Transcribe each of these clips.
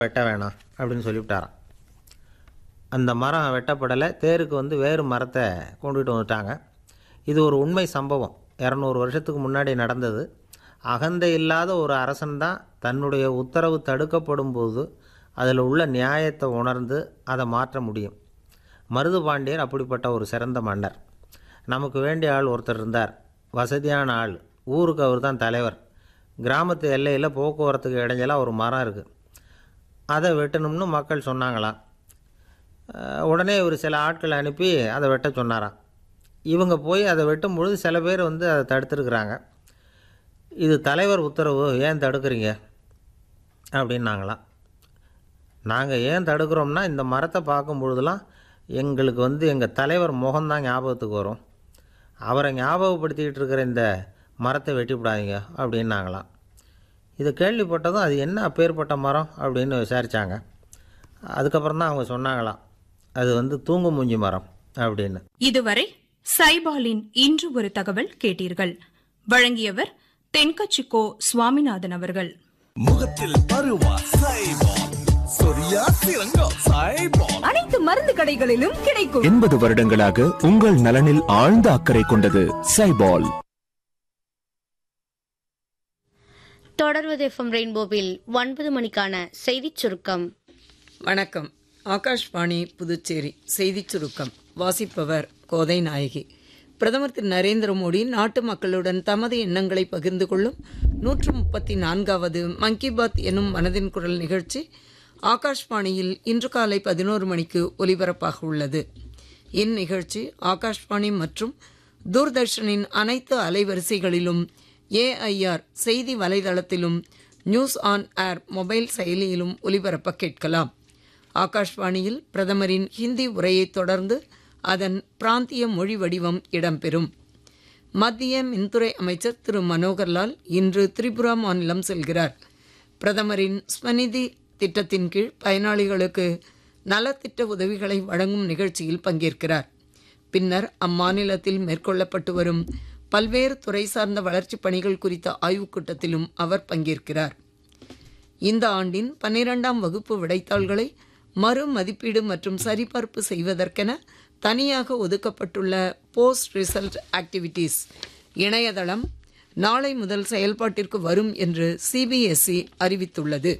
வெட்ட வேணாம் அப்படின்னு சொல்லிவிட்டாராம் அந்த மரம் வெட்டப்படலை தேருக்கு வந்து வேறு மரத்தை கொண்டுகிட்டு வந்துட்டாங்க இது ஒரு உண்மை சம்பவம் இரநூறு வருஷத்துக்கு முன்னாடி நடந்தது அகந்தை இல்லாத ஒரு அரசன் தான் தன்னுடைய உத்தரவு தடுக்கப்படும் போது அதில் உள்ள நியாயத்தை உணர்ந்து அதை மாற்ற முடியும் மருது பாண்டியர் அப்படிப்பட்ட ஒரு சிறந்த மன்னர் நமக்கு வேண்டிய ஆள் ஒருத்தர் இருந்தார் வசதியான ஆள் ஊருக்கு அவர் தான் தலைவர் கிராமத்து எல்லையில் போக்குவரத்துக்கு இடைஞ்சலாக ஒரு மரம் இருக்குது அதை வெட்டணும்னு மக்கள் சொன்னாங்களாம் அஹ் உடனே ஒரு சில ஆட்களை அனுப்பி அதை வெட்ட சொன்னாராம் இவங்க போய் அதை வெட்டும் பொழுது சில பேர் வந்து அதை தடுத்துருக்குறாங்க இது தலைவர் உத்தரவு ஏன் தடுக்கிறீங்க அப்படின்னாங்களாம் நாங்கள் ஏன் தடுக்கிறோம்னா இந்த மரத்தை பார்க்கும் பொழுதுலாம் எங்களுக்கு வந்து எங்கள் தலைவர் முகம்தான் ஞாபகத்துக்கு வரும் அவரை ஞாபகப்படுத்திக்கிட்டு இருக்கிற இந்த மரத்தை வெட்டிவிடாதீங்க அப்படின்னாங்களாம் இது கேள்விப்பட்டதும் அது என்ன அப்பேற்பட்ட மரம் அப்படின்னு விசாரித்தாங்க அதுக்கப்புறம் தான் அவங்க சொன்னாங்களாம் அது வந்து தூங்கு மூஞ்சி மரம் அப்படின்னு இதுவரை சைபாலின் இன்று ஒரு தகவல் கேட்டீர்கள் வழங்கியவர் தென்கச்சிக்கோ சுவாமிநாதன் அவர்கள் முகத்தில் பருவா சைபால் சொரியா சிறங்கோ சைபால் அனைத்து மருந்து கடைகளிலும் கிடைக்கும் எண்பது வருடங்களாக உங்கள் நலனில் ஆழ்ந்த அக்கறை கொண்டது சைபால் தொடர்வது எஃப்எம் ரெயின்போவில் ஒன்பது மணிக்கான செய்திச் சுருக்கம் வணக்கம் ஆகாஷ்வாணி புதுச்சேரி செய்திச் சுருக்கம் வாசிப்பவர் கோதை நாயகி பிரதமர் திரு நரேந்திர மோடி நாட்டு மக்களுடன் தமது எண்ணங்களை பகிர்ந்து கொள்ளும் நூற்று முப்பத்தி நான்காவது மன் கி பாத் எனும் மனதின் குரல் நிகழ்ச்சி ஆகாஷ்வாணியில் இன்று காலை பதினோரு மணிக்கு ஒலிபரப்பாக உள்ளது இந்நிகழ்ச்சி ஆகாஷ்வாணி மற்றும் தூர்தர்ஷனின் அனைத்து அலைவரிசைகளிலும் ஏஐஆர் செய்தி வலைதளத்திலும் நியூஸ் ஆன் ஏர் மொபைல் செயலியிலும் ஒலிபரப்ப கேட்கலாம் ஆகாஷ்வாணியில் பிரதமரின் ஹிந்தி உரையைத் தொடர்ந்து அதன் பிராந்திய மொழி வடிவம் இடம்பெறும் மத்திய மின்துறை அமைச்சர் திரு மனோகர்லால் இன்று திரிபுரா மாநிலம் செல்கிறார் பிரதமரின் ஸ்வநிதி திட்டத்தின் கீழ் பயனாளிகளுக்கு நலத்திட்ட உதவிகளை வழங்கும் நிகழ்ச்சியில் பங்கேற்கிறார் பின்னர் அம்மாநிலத்தில் மேற்கொள்ளப்பட்டு வரும் பல்வேறு துறை சார்ந்த வளர்ச்சிப் பணிகள் குறித்த ஆய்வுக் கூட்டத்திலும் அவர் பங்கேற்கிறார் இந்த ஆண்டின் பன்னிரெண்டாம் வகுப்பு விடைத்தாள்களை மறு மதிப்பீடு மற்றும் சரிபார்ப்பு செய்வதற்கென தனியாக ஒதுக்கப்பட்டுள்ள போஸ்ட் ரிசல்ட் ஆக்டிவிட்டீஸ் இணையதளம் நாளை முதல் செயல்பாட்டிற்கு வரும் என்று சிபிஎஸ்இ அறிவித்துள்ளது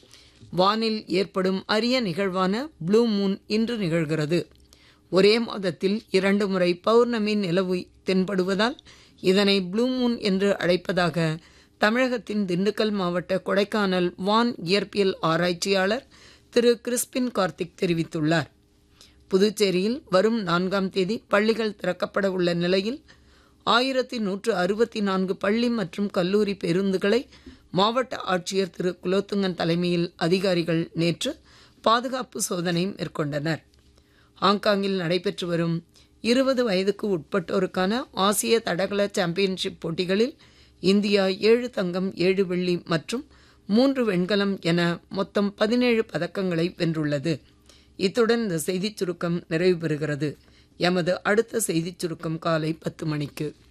வானில் ஏற்படும் அரிய நிகழ்வான ப்ளூ மூன் இன்று நிகழ்கிறது ஒரே மாதத்தில் இரண்டு முறை பௌர்ணமி நிலவு தென்படுவதால் இதனை ப்ளூ மூன் என்று அழைப்பதாக தமிழகத்தின் திண்டுக்கல் மாவட்ட கொடைக்கானல் வான் இயற்பியல் ஆராய்ச்சியாளர் திரு கிறிஸ்பின் கார்த்திக் தெரிவித்துள்ளார் புதுச்சேரியில் வரும் நான்காம் தேதி பள்ளிகள் திறக்கப்பட உள்ள நிலையில் ஆயிரத்தி நூற்று அறுபத்தி நான்கு பள்ளி மற்றும் கல்லூரி பேருந்துகளை மாவட்ட ஆட்சியர் திரு குலோத்துங்கன் தலைமையில் அதிகாரிகள் நேற்று பாதுகாப்பு சோதனை மேற்கொண்டனர் ஹாங்காங்கில் நடைபெற்று வரும் இருபது வயதுக்கு உட்பட்டோருக்கான ஆசிய தடகள சாம்பியன்ஷிப் போட்டிகளில் இந்தியா ஏழு தங்கம் ஏழு வெள்ளி மற்றும் மூன்று வெண்கலம் என மொத்தம் பதினேழு பதக்கங்களை வென்றுள்ளது இத்துடன் இந்த செய்திச் சுருக்கம் நிறைவு பெறுகிறது எமது அடுத்த செய்திச் சுருக்கம் காலை பத்து மணிக்கு